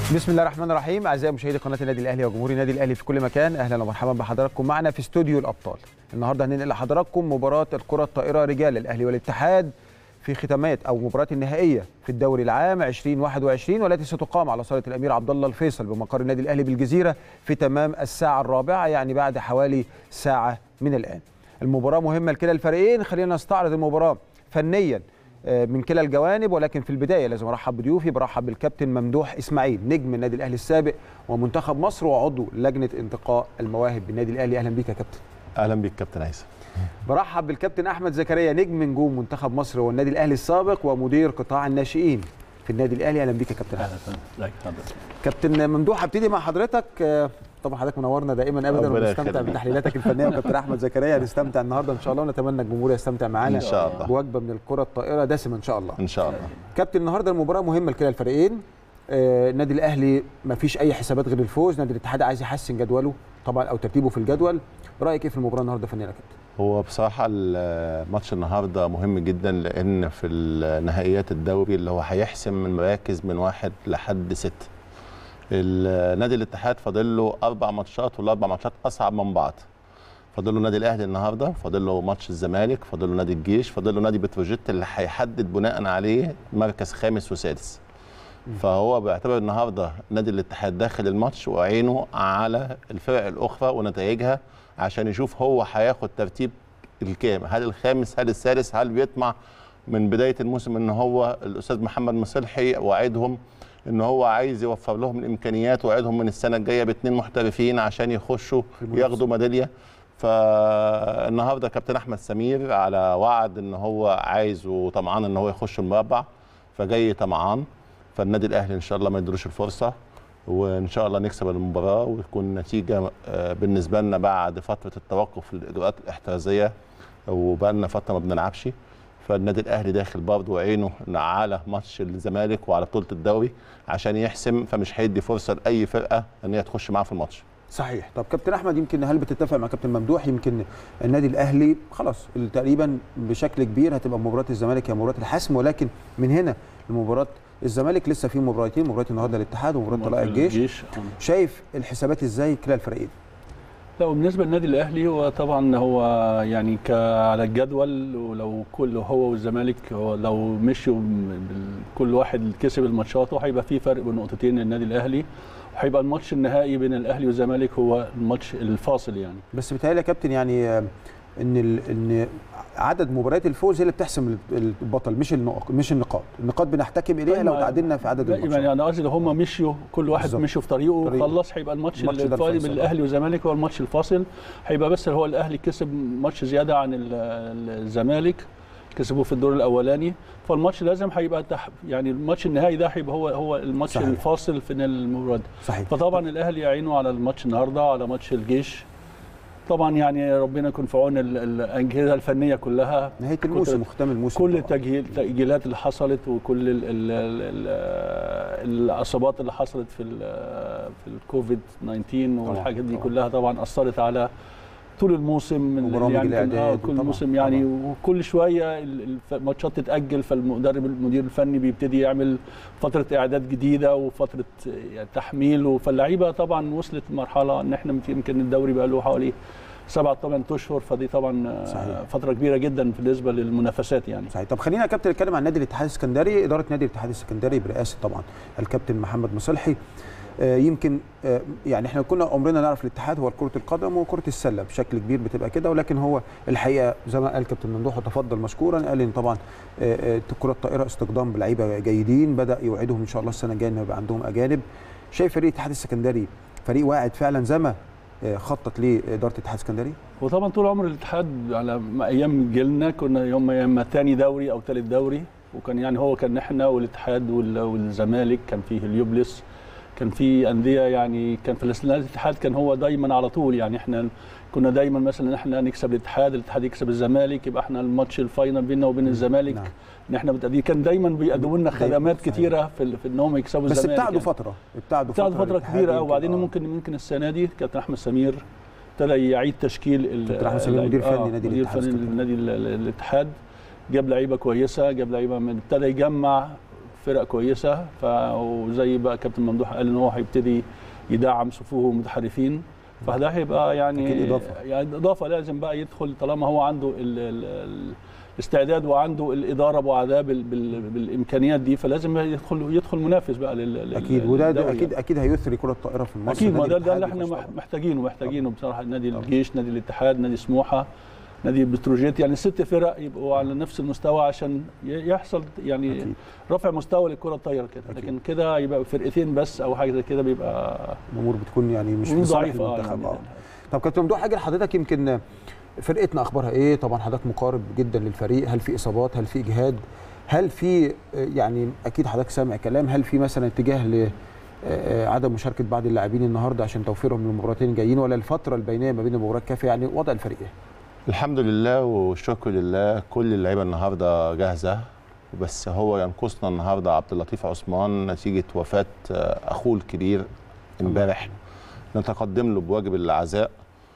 بسم الله الرحمن الرحيم اعزائي مشاهدي قناه النادي الاهلي وجمهور النادي الاهلي في كل مكان اهلا ومرحبا بحضراتكم معنا في استوديو الابطال النهارده هننقل لحضراتكم مباراه الكره الطائره رجال الاهلي والاتحاد في ختامات او مباراه النهائيه في الدوري العام 2021 والتي ستقام على صاله الامير عبد الله الفيصل بمقر النادي الاهلي بالجزيره في تمام الساعه الرابعه يعني بعد حوالي ساعه من الان المباراه مهمه لكلا الفريقين خلينا نستعرض المباراه فنيا من كلا الجوانب ولكن في البدايه لازم ارحب بضيوفي برحب بالكابتن ممدوح اسماعيل نجم النادي الاهلي السابق ومنتخب مصر وعضو لجنه انتقاء المواهب بالنادي الاهلي اهلا بيك يا كابتن اهلا بيك كابتن هيثم برحب بالكابتن احمد زكريا نجم نجوم منتخب مصر والنادي الاهلي السابق ومدير قطاع الناشئين في النادي الاهلي اهلا بيك يا كابتن اهلا ازيك حضرتك كابتن ممدوح هبتدي مع حضرتك طبعا حضرتك منورنا دائما ابدا ونستمتع بتحليلاتك الفنيه وكابتن احمد زكريا هنستمتع النهارده ان شاء الله ونتمنى الجمهور يستمتع معانا ان شاء الله بوجبه من الكره الطائره دسمه ان شاء الله ان شاء الله كابتن النهارده المباراه مهمه لكلا الفريقين آه النادي الاهلي ما فيش اي حسابات غير الفوز نادي الاتحاد عايز يحسن جدوله طبعا او ترتيبه في الجدول رايك ايه في المباراه النهارده فنيا يا كابتن هو بصراحه الماتش النهارده مهم جدا لان في نهائيات الدوري اللي هو هيحسم من مراكز من واحد لحد ست النادي الاتحاد فاضل له اربع ماتشات والاربع ماتشات اصعب من بعض فاضل له نادي الاهلي النهارده فاضل له ماتش الزمالك فاضل له نادي الجيش فاضل له نادي بتروجيت اللي هيحدد بناء عليه مركز خامس وسادس فهو بيعتبر النهارده نادي الاتحاد داخل الماتش وعينه على الفرق الاخرى ونتائجها عشان يشوف هو هياخد ترتيب الكام هل الخامس هل السادس هل بيطمع من بدايه الموسم ان هو الاستاذ محمد مصلحي وعدهم ان هو عايز يوفر لهم الامكانيات وعدهم من السنه الجايه باثنين محترفين عشان يخشوا ياخدوا ميداليه فالنهارده كابتن احمد سمير على وعد ان هو عايز وطمعان ان هو يخش المربع فجاي طمعان فالنادي الاهلي ان شاء الله ما يدروش الفرصه وان شاء الله نكسب المباراه وتكون نتيجه بالنسبه لنا بعد فتره التوقف الاجراءات الاحترازيه وبقى لنا فتره ما بنلعبش فالنادي الاهلي داخل برضه عينه على ماتش الزمالك وعلى بطوله الدوري عشان يحسم فمش هيدي فرصه لاي فرقه ان هي تخش معاه في الماتش صحيح طب كابتن احمد يمكن هل بتتفق مع كابتن ممدوح يمكن النادي الاهلي خلاص تقريبا بشكل كبير هتبقى مباراه الزمالك هي مباراه الحسم ولكن من هنا لمباراه الزمالك لسه في مباراتين مباراه النهارده الاتحاد ومباراه طلائع الجيش, الجيش. شايف الحسابات ازاي كلا الفريقين لا وبالنسبه للنادي الاهلي هو طبعا هو يعني على الجدول ولو كل هو والزمالك هو لو مشوا كل واحد كسب الماتشات هيبقى في فرق بين نقطتين للنادي الاهلي وهيبقى الماتش النهائي بين الاهلي والزمالك هو الماتش الفاصل يعني بس بيتهيألي يا كابتن يعني ان ان عدد مباريات الفوز هي اللي بتحسم البطل مش النقط مش النقاط النقاط بنحتكم اليها لو تعادلنا في عدد الماتشات يعني انا قصدي لو هم مشيوا كل واحد بالزبط. مشوا في طريقه وخلص هيبقى الماتش الفاصل بين الاهلي والزمالك هو الماتش الفاصل هيبقى بس هو الاهلي كسب ماتش زياده عن الزمالك كسبوه في الدور الاولاني فالماتش لازم هيبقى تح... يعني الماتش النهائي ده هيبقى هو هو الماتش صحيح. الفاصل في المباراه صحيح فطبعا الاهلي يعينه على الماتش النهارده على ماتش الجيش طبعا يعني ربنا يكون في عون الاجهزه الفنيه كلها نهايه الموسم وختام الموسم كل التاجيلات اللي حصلت وكل ال ال ال الاصابات اللي حصلت في ال في الكوفيد 19 والحاجات دي كلها طبعا اثرت على طول الموسم من يعني آه كل موسم يعني طبعا. وكل شويه الماتشات تتاجل فالمدرب المدير الفني بيبتدي يعمل فتره اعداد جديده وفتره يعني تحميل فاللعيبه طبعا وصلت لمرحله ان احنا يمكن الدوري بقى له حوالي سبعة ثمان اشهر فدي طبعا صحيح. فتره كبيره جدا بالنسبه للمنافسات يعني صحيح طب خلينا يا كابتن نتكلم عن نادي الاتحاد السكندري اداره نادي الاتحاد السكندري برئاسه طبعا الكابتن محمد مصلحي يمكن يعني احنا كنا عمرنا نعرف الاتحاد هو كره القدم وكره السله بشكل كبير بتبقى كده ولكن هو الحقيقه زي ما قال كابتن ممدوح وتفضل مشكورا قال ان طبعا كره الطائره استخدام بلعيبه جيدين بدا يوعدهم ان شاء الله السنه الجايه انه يبقى عندهم اجانب شايف فريق الاتحاد السكندري فريق واعد فعلا زي ما خطط ليه اداره الاتحاد السكندري؟ وطبعا طول عمر الاتحاد على ايام جيلنا كنا يوم يا اما ثاني دوري او ثالث دوري وكان يعني هو كان احنا والاتحاد والزمالك كان فيه اليوبلس كان في انديه يعني كان في الاتحاد كان هو دايما على طول يعني احنا كنا دايما مثلا احنا نكسب الاتحاد الاتحاد يكسب الزمالك يبقى احنا الماتش الفاينل بيننا وبين الزمالك نعم. ان احنا دي كان دايما بيقدموا لنا خدمات كتيره في, في ان هم يكسبوا بس الزمالك بس ابتعدوا فتره ابتعدوا فتره, فترة كبيره وبعدين آه. ممكن ممكن السنه دي كابتن احمد سمير ابتدى يعيد تشكيل كابتن احمد سمير مدير فني نادي الاتحاد مدير فني نادي الاتحاد جاب لعيبه كويسه جاب لعيبه ابتدى يجمع فرق كويسه ف وزي بقى كابتن ممدوح قال ان هو هيبتدي يدعم صفوفه المتحرفين فده هيبقى يعني أكيد إضافة. يعني اضافه لازم بقى يدخل طالما هو عنده ال ال ال الاستعداد وعنده الاداره وعداه بال بال بالامكانيات دي فلازم يدخل يدخل منافس بقى لل لل- اكيد وده ده للدوري اكيد اكيد هيثري كره الطائره في مصر اكيد ما نادي ده ده الاتحاد اللي احنا بيخش مح- طبعاً. محتاجينه محتاجينه بصراحه نادي الجيش نادي الاتحاد نادي سموحه نادي بتروجيت يعني ست فرق يبقوا على نفس المستوى عشان ي- يحصل يعني أكيد. رفع مستوى للكره الطايره كده أكيد. لكن كده يبقى فرقتين بس او حاجه زي كده بيبقى الامور بتكون يعني مش في ضعيفه صالح اه المنتخب يعني اه طب كابتن ممدوح حاجه لحضرتك يمكن فرقتنا اخبارها ايه طبعا حضرتك مقارب جدا للفريق هل في اصابات هل في اجهاد هل في يعني اكيد حضرتك سامع كلام هل في مثلا اتجاه ل آه، عدم مشاركه بعض اللاعبين النهارده عشان توفيرهم للمباراتين الجايين ولا الفتره البينيه ما بين المباريات كافيه يعني وضع الفريق ايه؟ الحمد لله والشكر لله كل اللعيبه النهارده جاهزه بس هو ينقصنا النهارده عبد اللطيف عثمان نتيجه وفاه آه، اخوه الكبير امبارح نتقدم له بواجب العزاء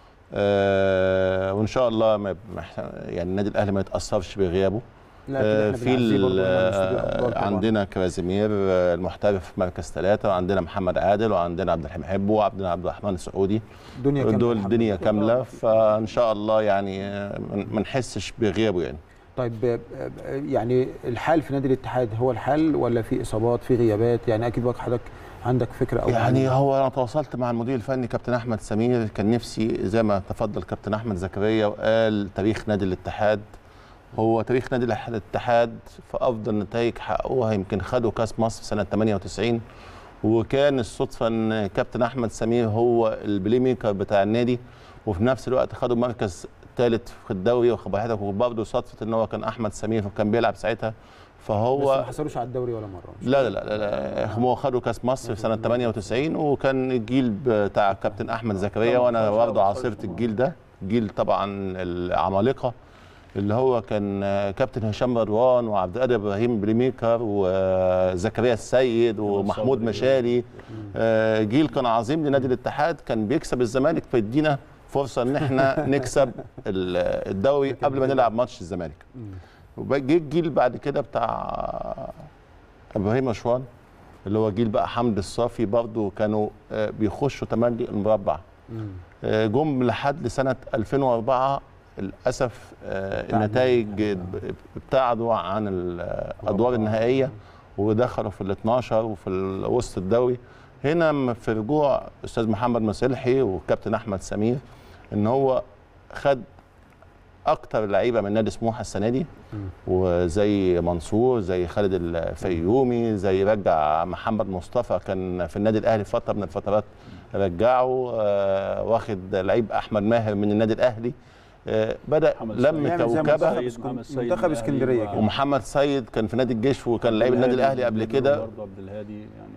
آه وان شاء الله ما ما- يعني النادي الاهلي ما يتاثرش بغيابه آه، في ال- آه، عندنا كرازيمير آه، المحترف في مركز ثلاثة وعندنا محمد عادل وعندنا عبد الحليم حبو وعندنا عبد الرحمن السعودي دنيا كاملة دول الحمد دنيا لله. كاملة فإن شاء الله يعني آه، ما ما نحسش بغيابه يعني طيب آه، آه، يعني الحال في نادي الاتحاد هو الحال ولا في اصابات في غيابات يعني اكيد بقى حضرتك عندك فكره او يعني هو انا تواصلت مع المدير الفني كابتن احمد سمير كان نفسي زي ما تفضل كابتن احمد زكريا وقال تاريخ نادي الاتحاد هو تاريخ نادي الاتحاد في افضل نتائج حققوها يمكن خدوا كاس مصر سنه 98 وكان الصدفه ان كابتن احمد سمير هو البلاي ميكر بتاع النادي وفي نفس الوقت خدوا مركز ثالث في الدوري واخد بالك وبرضه صدفه ان هو كان احمد سمير وكان بيلعب ساعتها بس ما فهو حصلوش على الدوري ولا مره مش لا لا لا, لا, لا هم خدوا كاس مصر في سنه 98 وكان الجيل بتاع كابتن احمد زكريا وانا برضه عاصرت الجيل ده جيل طبعا العمالقه اللي هو كان كابتن هشام رضوان وعبد القادر ابراهيم بريميكر وزكريا السيد ومحمود صبري. مشاري آه، جيل كان عظيم لنادي الاتحاد كان بيكسب الزمالك فيدينا فرصه ان احنا نكسب ال- الدوري قبل ما نلعب ماتش الزمالك وجه الجيل بعد كده بتاع ابراهيم اشوان اللي هو جيل بقى حمد الصافي برضه كانوا آه، بيخشوا تملي المربع مم. آه، جم لحد سنه 2004 للاسف آه، ابتعدوا. النتائج ابتعدوا عن الادوار النهائيه ودخلوا في ال 12 وفي ال- وسط الدوري هنا في رجوع استاذ محمد مسلحي والكابتن احمد سمير ان هو خد اكتر لعيبه من نادي سموحه السنه دي مم. وزي منصور زي خالد الفيومي زي رجع محمد مصطفى كان في النادي الاهلي فتره من الفترات رجعه آه، واخد لعيب احمد ماهر من النادي الاهلي آه، بدا محمد لم يعمل زي كوكبه منتخب سيد- محمد سيد منتخب الأهلي اسكندرية و- كده. ومحمد سيد كان في نادي الجيش وكان لعيب النادي الاهلي قبل كده برضه عبد الهادي يعني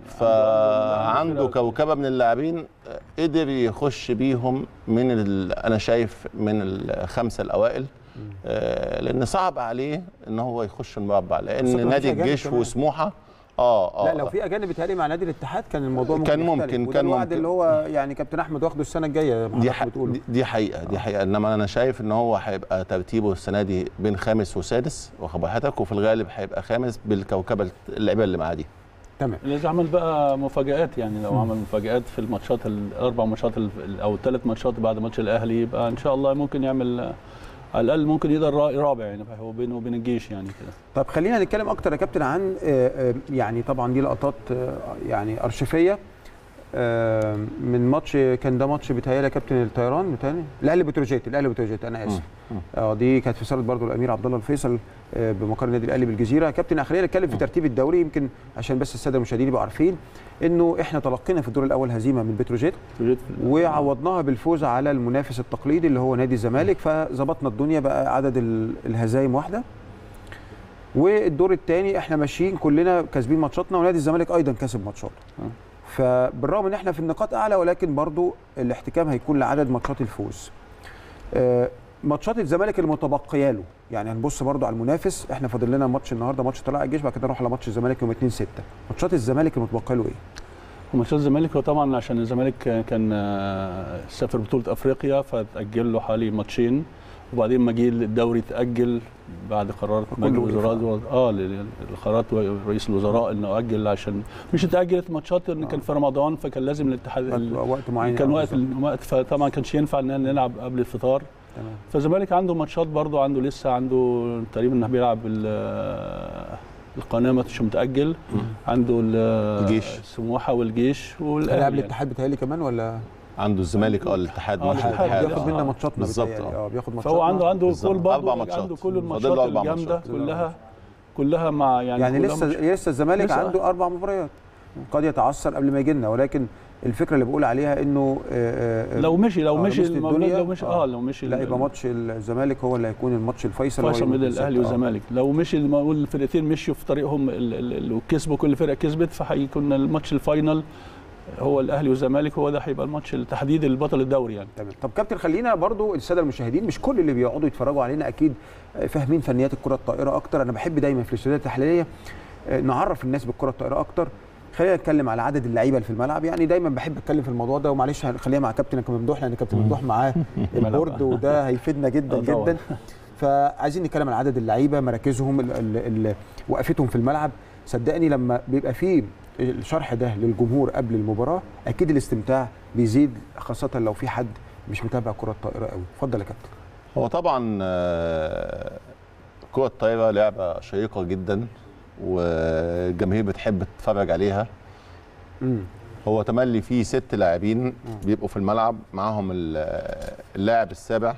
فعنده كوكبه من اللاعبين قدر يخش بيهم من ال- انا شايف من الخمسه الاوائل آه، لان صعب عليه ان هو يخش المربع خاصة لان مفيش نادي أجانب الجيش كمان. وسموحه اه اه لا لو في اجانب بيتهيألي مع نادي الاتحاد كان الموضوع ممكن كان يختلف. ممكن- وده كان الوعد ممكن. اللي هو يعني كابتن احمد واخده السنه الجايه دي, حضرتك ح... بتقوله دي- دي حقيقه دي حقيقه انما انا شايف ان هو هيبقى ترتيبه السنه دي بين خامس وسادس واخد بالك وفي الغالب هيبقى خامس بالكوكبه اللعيبه اللي معاه دي تمام لازم عمل بقى مفاجآت يعني لو عمل مفاجآت في الماتشات الاربع ماتشات ال- او الثلاث ماتشات بعد ماتش الاهلي يبقى ان شاء الله ممكن يعمل آه، على الاقل ممكن يقدر را- رابع يعني هو بينه وبين الجيش يعني كده طب خلينا نتكلم اكتر يا كابتن عن آه، آه، يعني طبعا دي لقطات آه، يعني ارشيفيه آه، من ماتش كان ده ماتش بيتهيألي يا كابتن الطيران بتهيألي الاهلي بتروجيت الاهلي بتروجيت انا اسف مم. اه دي كانت في صاله برضو الامير عبد الله الفيصل آه، بمقر النادي الاهلي بالجزيره كابتن خلينا نتكلم في ترتيب الدوري يمكن عشان بس الساده المشاهدين يبقوا عارفين انه احنا تلقينا في الدور الاول هزيمه من بتروجيت توجد في- وعوضناها بالفوز على المنافس التقليدي اللي هو نادي الزمالك فظبطنا الدنيا بقى عدد ال- الهزايم واحده والدور الثاني احنا ماشيين كلنا كاسبين ماتشاتنا ونادي الزمالك ايضا كسب ماتشاته آه. فبالرغم ان احنا في النقاط اعلى ولكن برضو الاحتكام هيكون لعدد ماتشات الفوز آه، ماتشات الزمالك المتبقيه له يعني هنبص برضو على المنافس احنا فاضل لنا ماتش النهارده ماتش طلائع الجيش بعد كده نروح على ماتش الزمالك يوم 2 6 ماتشات الزمالك المتبقيه له ايه وماتشات الزمالك هو طبعا عشان الزمالك كان آه، سافر بطوله افريقيا فتاجل له حوالي ماتشين وبعدين ما جه الدوري اتاجل بعد قرارات فكله مجلس دفع. الوزراء اه ل- ل- القرارات رئيس الوزراء انه اجل عشان مش اتاجلت ماتشات ان كان في رمضان فكان لازم الاتحاد ال- وقت معين كان آه، وقت بالظبط. الوقت فطبعا كانش ينفع ان نلعب قبل الفطار تمام فالزمالك عنده ماتشات برضه عنده لسه عنده تقريبا انه بيلعب ال- القناه ماتش متاجل عنده ال- الجيش. سموحه والجيش هيلعب والاهلي يعني. الاتحاد بتهيألي كمان ولا عنده الزمالك اه الاتحاد آه، ماتش الاتحاد الاتحاد بياخد آه. منا ماتشاتنا بالظبط، بتهيألي. آه. اه بياخد ماتشاتنا فهو عنده عنده بالظبط. كل برضه أربع ماتشات. عنده كل فاضل الماتشات له أربع الجامده ماتشات. كلها كلها مع يعني يعني كلها لسه ماتش- لسه الزمالك لسه. عنده اربع مباريات قد يتعثر قبل ما يجي لنا ولكن الفكره اللي بقول عليها انه آه، آه، لو مشي لو آه، مشي مثل المولود الدنيا، لو مشي آه. اه لو مشي لا ال- يبقى ماتش الزمالك هو اللي هيكون الماتش الفيصل هو فيصل يوم بين السبت. الاهلي آه. والزمالك لو مشي المقول الفرقتين مشوا في طريقهم ال- ال- ال- وكسبوا كل فرقه كسبت فهيكون الماتش الفاينل هو الاهلي والزمالك هو ده هيبقى الماتش التحديد البطل الدوري يعني تمام طب كابتن خلينا برضو الساده المشاهدين مش كل اللي بيقعدوا يتفرجوا علينا اكيد آه، فاهمين فنيات الكره الطائره اكتر انا بحب دايما في الاستوديوهات التحليليه آه، نعرف الناس بالكره الطائره اكتر خلينا نتكلم على عدد اللعيبه اللي في الملعب يعني دايما بحب اتكلم في الموضوع ده ومعلش خليها مع كابتن كابتن ممدوح لان كابتن ممدوح معاه البورد وده هيفيدنا جدا آه طبعاً. جدا فعايزين نتكلم عن عدد اللعيبه مراكزهم ال- ال- ال- وقفتهم في الملعب صدقني لما بيبقى فيه الشرح ده للجمهور قبل المباراه اكيد الاستمتاع بيزيد خاصه لو في حد مش متابع كره الطائره قوي اتفضل يا كابتن هو طبعا آه، كرة الطايرة لعبة شيقة جدا والجماهير بتحب تتفرج عليها امم هو تملي فيه ست لاعبين بيبقوا في الملعب معاهم ال- اللاعب السابع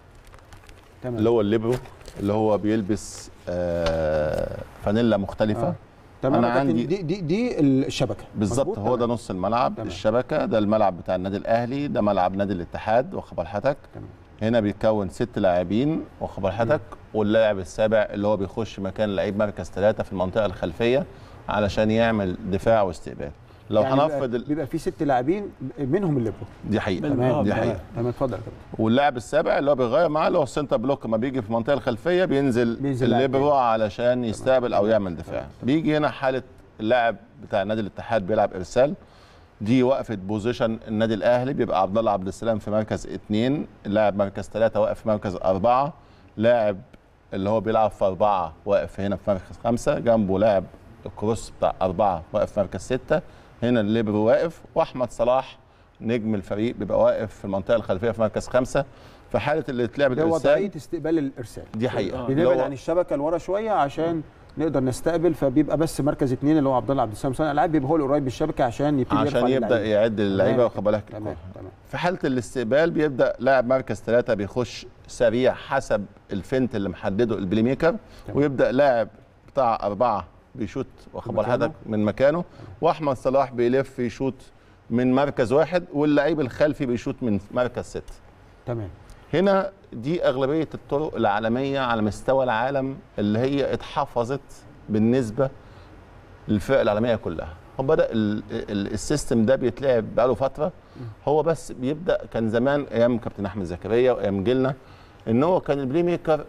تمام اللي هو الليبرو اللي هو بيلبس آه، فانيلا مختلفة آه. تمام أنا يا كابتن عندي- دي دي دي الشبكه بالظبط مظبوط؟ هو ده تمام. نص الملعب تمام. الشبكه ده الملعب بتاع النادي الاهلي ده ملعب نادي الاتحاد واخد حضرتك تمام. هنا بيتكون ست لاعبين واخد حضرتك واللاعب السابع اللي هو بيخش مكان لعيب مركز ثلاثه في المنطقه الخلفيه علشان يعمل دفاع واستقبال لو يعني هنفرض بيبقى, ال- بيبقى في ست لاعبين منهم الليبرو دي حقيقه من- تمام آه، دي تمام. حقيقه تمام اتفضل يا كابتن واللاعب السابع اللي هو بيغير معاه اللي هو السنتر بلوك لما بيجي في المنطقه الخلفيه بينزل, بينزل لاعب الليبرو تاني. علشان يستقبل او يعمل دفاع بيجي هنا حاله اللاعب بتاع نادي الاتحاد بيلعب ارسال دي وقفه بوزيشن النادي الاهلي بيبقى عبد الله عبد السلام في مركز اثنين اللاعب مركز ثلاثه واقف في مركز اربعه لاعب اللي هو بيلعب في اربعه واقف هنا في مركز خمسه جنبه لاعب الكروس بتاع اربعه واقف في مركز سته هنا الليبرو واقف واحمد صلاح نجم الفريق بيبقى واقف في المنطقه الخلفيه في مركز خمسه في حاله اللي اتلعب ده الارسال وضعيه استقبال الارسال دي حقيقه آه. اللي بنبعد هو- عن الشبكه لورا شويه عشان نقدر نستقبل فبيبقى بس مركز اثنين اللي هو عبد الله عبد السلام صانع الالعاب بيبقى هو القريب بالشبكه عشان يبتدي يرفع عشان يبدا اللعيبة. يعد اللعيبه تمام واخد بالك تمام تمام في حاله الاستقبال بيبدا لاعب مركز ثلاثه بيخش سريع حسب الفنت اللي محدده البلاي ميكر ويبدا لاعب بتاع اربعه بيشوط واخد بال مكانه. حضرتك من مكانه واحمد صلاح بيلف يشوط من مركز واحد واللعيب الخلفي بيشوط من مركز ست تمام هنا دي اغلبيه الطرق العالميه على مستوى العالم اللي هي اتحفظت بالنسبه للفرق العالميه كلها هو بدا ال- ال- السيستم ده بيتلعب بقاله فتره هو بس بيبدا كان زمان ايام كابتن احمد زكريا وايام جيلنا ان هو كان البلاي ميكر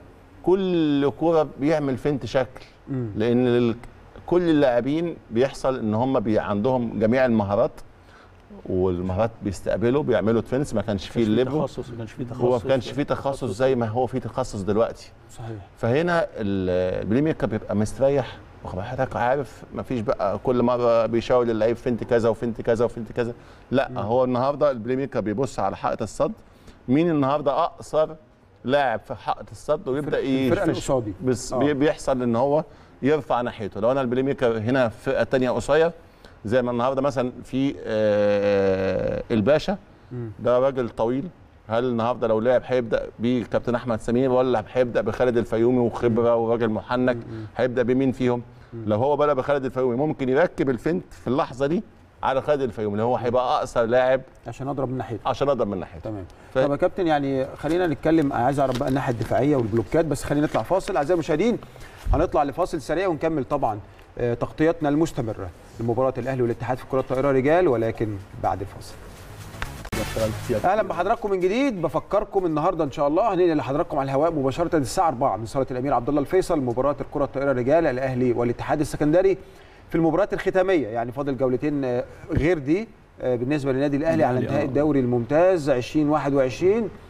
كل كوره بيعمل فنت شكل مم. لان ال- كل اللاعبين بيحصل ان هم بي عندهم جميع المهارات والمهارات بيستقبلوا بيعملوا تفنس ما كانش فيه الليبرو تخصص ما كانش فيه تخصص هو ما كانش فيه تخصص زي ما هو فيه تخصص دلوقتي صحيح فهنا ال- البلاي ميكر بيبقى مستريح واخد حضرتك عارف ما فيش بقى كل مره بيشاور للعيب فنت كذا وفنت كذا وفنت كذا لا هو النهارده البلاي ميكر بيبص على حائط الصد مين النهارده اقصر لاعب في حائط الصد ويبدا الفرقه اللي يفش قصادي بس آه. بي- بيحصل ان هو يرفع ناحيته لو انا البلاي ميكر هنا في فرقه ثانيه قصير زي ما النهارده مثلا في آه، الباشا مم. ده راجل طويل هل النهارده لو لعب هيبدا بيه كابتن احمد سمير ولا هيبدا بخالد الفيومي وخبره وراجل محنك هيبدا بمين فيهم لو هو بدا بخالد الفيومي ممكن يركب الفنت في اللحظه دي على خالد الفيومي اللي هو هيبقى اقصر لاعب عشان اضرب من ناحيته عشان اقدر من ناحيته تمام ف- طب يا كابتن يعني خلينا نتكلم عايز اعرف بقى الناحيه الدفاعيه والبلوكات بس خلينا نطلع فاصل اعزائي المشاهدين هنطلع لفاصل سريع ونكمل طبعا آه، تغطيتنا المستمره لمباراه الاهلي والاتحاد في كره الطائره رجال ولكن بعد الفاصل اشتغلت فيها اهلا بحضراتكم من جديد بفكركم النهارده ان شاء الله هننقل لحضراتكم على الهواء مباشره الساعه 4 من صاله الامير عبد الله الفيصل مباراه الكره الطائره رجال الاهلي والاتحاد السكندري في المباريات الختاميه يعني فاضل جولتين آه، غير دي آه، بالنسبه للنادي الاهلي على الأهلي، انتهاء آه. الدوري الممتاز 2021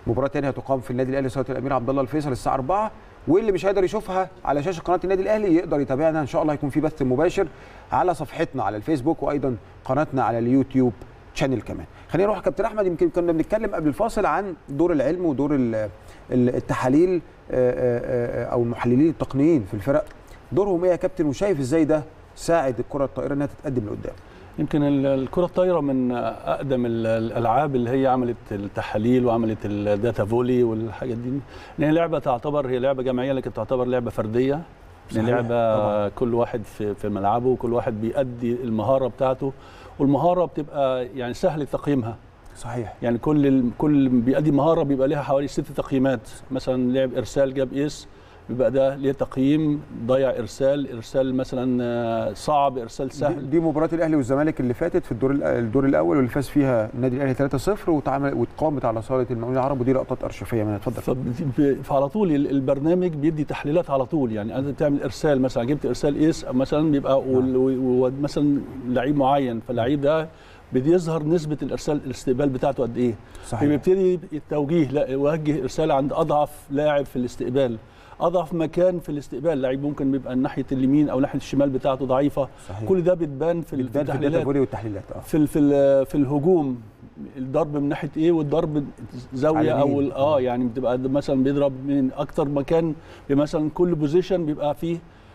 مباراه ثانيه هتقام في النادي الاهلي صاله الامير عبد الله الفيصل الساعه 4 واللي مش هيقدر يشوفها على شاشه قناه النادي الاهلي يقدر يتابعنا ان شاء الله هيكون في بث مباشر على صفحتنا على الفيسبوك وايضا قناتنا على اليوتيوب شانل كمان خلينا نروح يا كابتن احمد يمكن كنا بنتكلم قبل الفاصل عن دور العلم ودور ال- ال- التحاليل آه، آه، آه، او المحللين التقنيين في الفرق دورهم ايه يا كابتن وشايف ازاي ده ساعد الكره الطائره انها تتقدم لقدام يمكن ال- الكرة الطايرة من أقدم ال- الألعاب اللي هي عملت التحاليل وعملت الداتا فولي والحاجات دي إن هي لعبة تعتبر هي لعبة جماعية لكن تعتبر لعبة فردية إن صحيح، لعبة طبعاً. كل واحد في في ملعبه وكل واحد بيأدي المهارة بتاعته والمهارة بتبقى يعني سهل تقييمها صحيح يعني كل ال- كل بيأدي مهارة بيبقى لها حوالي ست تقييمات مثلا لعب إرسال جاب إيس بيبقى ده ليه تقييم ضيع إرسال إرسال مثلا آه، صعب إرسال سهل دي, دي مباراه الاهلي والزمالك اللي فاتت في الدور الأ- الدور الاول واللي فاز فيها النادي الاهلي 3-0 واتعمل واتقامت على صاله المقاولين العرب ودي لقطات ارشيفيه منها اتفضل فب- فعلى طول ال- البرنامج بيدي تحليلات على طول يعني انت بتعمل ارسال مثلا جبت ارسال ايس مثلا بيبقى وال- و- و- مثلا لعيب معين فاللعيب ده بيظهر نسبه الارسال الاستقبال بتاعته قد ايه صحيح فبيبتدي التوجيه لا يوجه ارسال عند اضعف لاعب في الاستقبال اضعف مكان في الاستقبال لعيب ممكن بيبقى ناحيه اليمين او ناحيه الشمال بتاعته ضعيفه صحيح كل ده بتبان في ال- في بتبان في الداتا التحليلات فولي والتحليلات اه في ال- في ال- في الهجوم الضرب من ناحيه ايه والضرب زاويه على او اليمين. ال- اه يعني بتبقى مثلا بيضرب من اكتر مكان مثلا كل بوزيشن بيبقى فيه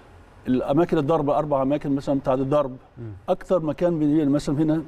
الاماكن الضرب اربع اماكن مثلا بتاعت الضرب مم. اكتر مكان بي- مثلا هنا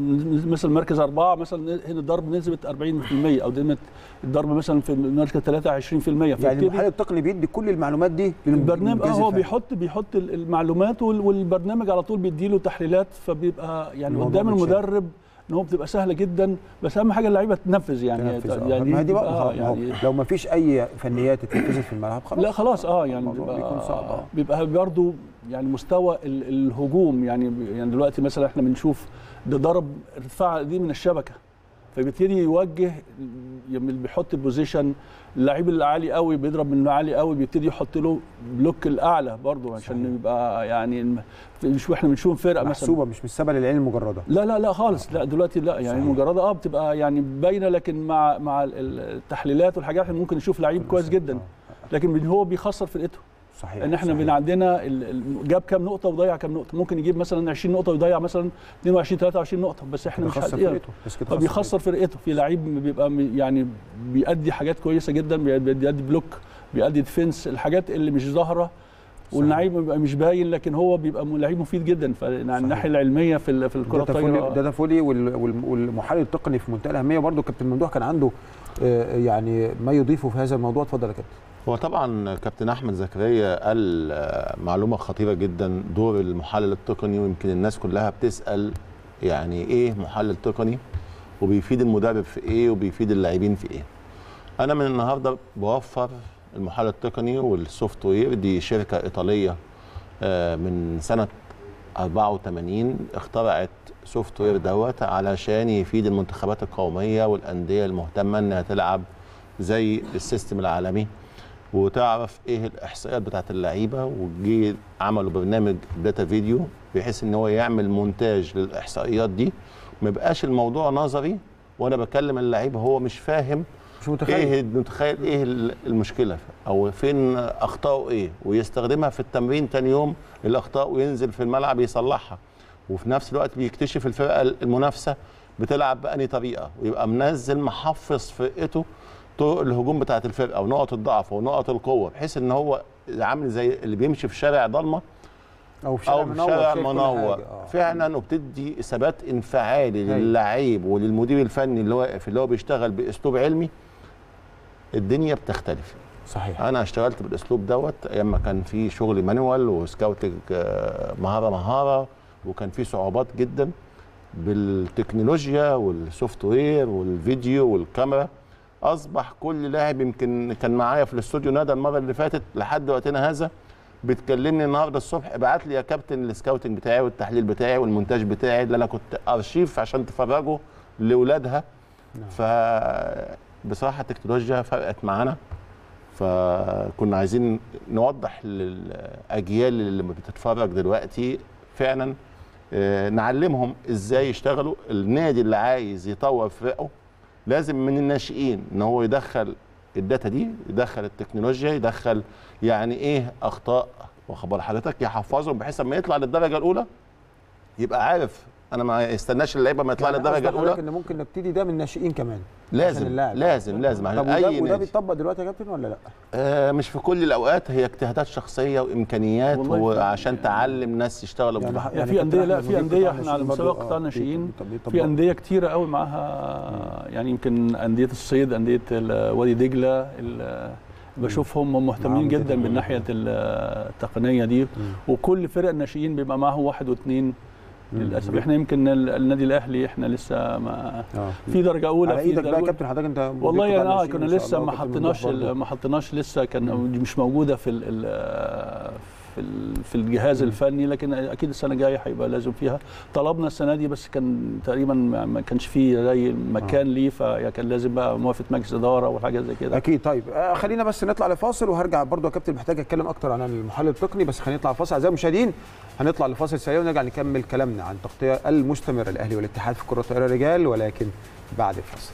مثلا مركز أربعة مثلا هنا الضرب نسبة 40% أو نسبة الضرب مثلا في المركز ثلاثة 20% يعني فيبتدي المحلل التقني بيدي كل المعلومات دي البرنامج اه للجهاز هو الفني. بيحط بيحط ال- المعلومات وال- والبرنامج على طول بيديله تحليلات فبيبقى يعني الموضوع قدام متشابه. المدرب ان هو بتبقى سهله جدا بس اهم حاجه اللعيبه تنفذ يعني تنفذ، آه. يعني ما هي دي بقى بتبقى آه يعني لو ما فيش اي فنيات اتنفذت في الملعب خلاص لا خلاص اه يعني الموضوع بيبقى بيكون صعب، آه. بيبقى برضه يعني مستوى ال- الهجوم يعني يعني دلوقتي مثلا احنا بنشوف ده ضرب ارتفاع دي من الشبكه فبيبتدي يوجه يعني بيحط البوزيشن اللعيب اللي عالي قوي بيضرب من عالي قوي بيبتدي يحط له بلوك الاعلى برضه عشان صحيح. يبقى يعني الم- مش واحنا بنشوف فرقه مثلا محسوبه مش بالسبب للعين المجرده لا لا لا خالص لا دلوقتي لا يعني صحيح. مجرده اه بتبقى يعني باينه لكن مع مع ال- التحليلات والحاجات احنا ممكن نشوف لعيب كويس جدا آه. لكن هو بيخسر فرقته صحيح ان احنا صحيح. بين عندنا ال- ال- جاب كام نقطه وضيع كام نقطه ممكن يجيب مثلا 20 نقطه ويضيع مثلا 22 23 نقطه بس احنا مش بيخسر هنقدر فرقته بس كده خسر فبيخسر فرقته في لعيب بيبقى م- يعني بيأدي حاجات كويسه جدا بي- بيأدي بلوك بيأدي ديفنس الحاجات اللي مش ظاهره واللعيب بيبقى مش باين لكن هو بيبقى م- لعيب مفيد جدا فالناحيه العلميه في ال- في الكره داتا فولي الطايره داتا فولي وال- وال- والمحلل التقني في منتهى الاهميه برضه كابتن ممدوح كان عنده آه، يعني ما يضيفه في هذا الموضوع اتفضل يا كابتن هو طبعا كابتن احمد زكريا قال آه، معلومه خطيره جدا دور المحلل التقني ويمكن الناس كلها بتسال يعني ايه محلل تقني وبيفيد المدرب في ايه وبيفيد اللاعبين في ايه انا من النهارده بوفر المحلل التقني والسوفت وير دي شركه ايطاليه آه، من سنه 84 اخترعت سوفت وير دوت علشان يفيد المنتخبات القوميه والانديه المهتمه انها تلعب زي السيستم العالمي وتعرف ايه الاحصائيات بتاعت اللعيبه وجي عملوا برنامج داتا فيديو بحيث ان هو يعمل مونتاج للاحصائيات دي ما يبقاش الموضوع نظري وانا بكلم اللعيب هو مش فاهم مش متخيل ايه متخيل ايه ال- المشكله او فين اخطائه ايه ويستخدمها في التمرين تاني يوم الاخطاء وينزل في الملعب يصلحها وفي نفس الوقت بيكتشف الفرقه المنافسه بتلعب بأني طريقه ويبقى منزل محفظ فرقته طرق الهجوم بتاعت الفرقه ونقط الضعف ونقط القوه بحيث ان هو عامل زي اللي بيمشي في شارع ضلمه او في شارع او في منور شارع شايف كل منور حاجة. آه. فعلا وبتدي ثبات انفعالي أيوة. للعيب وللمدير الفني اللي واقف اللي هو بيشتغل باسلوب علمي الدنيا بتختلف صحيح انا اشتغلت بالاسلوب دوت ايام ما كان في شغل مانوال وسكاوتنج آه، مهاره مهاره وكان في صعوبات جدا بالتكنولوجيا والسوفت وير والفيديو والكاميرا اصبح كل لاعب يمكن كان معايا في الاستوديو ندى المره اللي فاتت لحد وقتنا هذا بتكلمني النهارده الصبح ابعت لي يا كابتن السكاوتنج بتاعي والتحليل بتاعي والمونتاج بتاعي اللي انا كنت ارشيف عشان تفرجه لاولادها نعم. فبصراحه التكنولوجيا فرقت معانا فكنا عايزين نوضح للاجيال اللي بتتفرج دلوقتي فعلا آه، نعلمهم ازاي يشتغلوا النادي اللي عايز يطور فرقه لازم من الناشئين ان هو يدخل الداتا دي يدخل التكنولوجيا يدخل يعني ايه اخطاء واخبار حضرتك يحفظهم بحيث لما يطلع للدرجه الاولى يبقى عارف انا ما يستناش اللعيبه ما يطلع يعني للدرجه قصدك حضرتك الاولى ان ممكن نبتدي ده من الناشئين كمان عشان لازم اللاعب. لازم لازم طب عشان وده, اي وده نادي بيطبق دلوقتي يا كابتن ولا لا؟ آه مش في كل الاوقات هي اجتهادات شخصيه وامكانيات والله وعشان تعلم ناس يشتغلوا يعني بال- يعني في كابتن انديه لا أحمد في مدير انديه قطاع احنا على الناشئين مستوى برضو، قطاع آه، الناشئين بيطبق- بيطبقوا. في انديه كتيره قوي معاها يعني يمكن انديه الصيد انديه ال- وادي دجله ال- بشوفهم هم مهتمين معاهم جدا كده. بالناحيه التقنيه دي وكل فرق الناشئين بيبقى معاه واحد واثنين للاسف احنا يمكن ال- النادي الاهلي احنا لسه ما اه في درجه اولى على في ايدك بقى يا درجة كابتن حضرتك انت مدير والله قطاع يعني اه الناشئين كنا إن شاء لسه الله، ما وكابتن حطيناش ممدوح ال- برضو. ما حطيناش لسه كان مش موجوده في ال ال في ال- في الجهاز الفني لكن اكيد السنه الجايه هيبقى لازم فيها طلبنا السنه دي بس كان تقريبا ما ما كانش فيه زي مكان ليه فكان لازم بقى موافقه مجلس اداره وحاجه زي كده اكيد طيب آه خلينا بس نطلع لفاصل وهرجع برضو يا كابتن محتاج اتكلم اكتر عن المحلل التقني بس خلينا نطلع لفاصل اعزائي المشاهدين هنطلع لفاصل سريع ونرجع نكمل كلامنا عن التغطيه المستمره الاهلي والاتحاد في كره الطائره رجال ولكن بعد الفاصل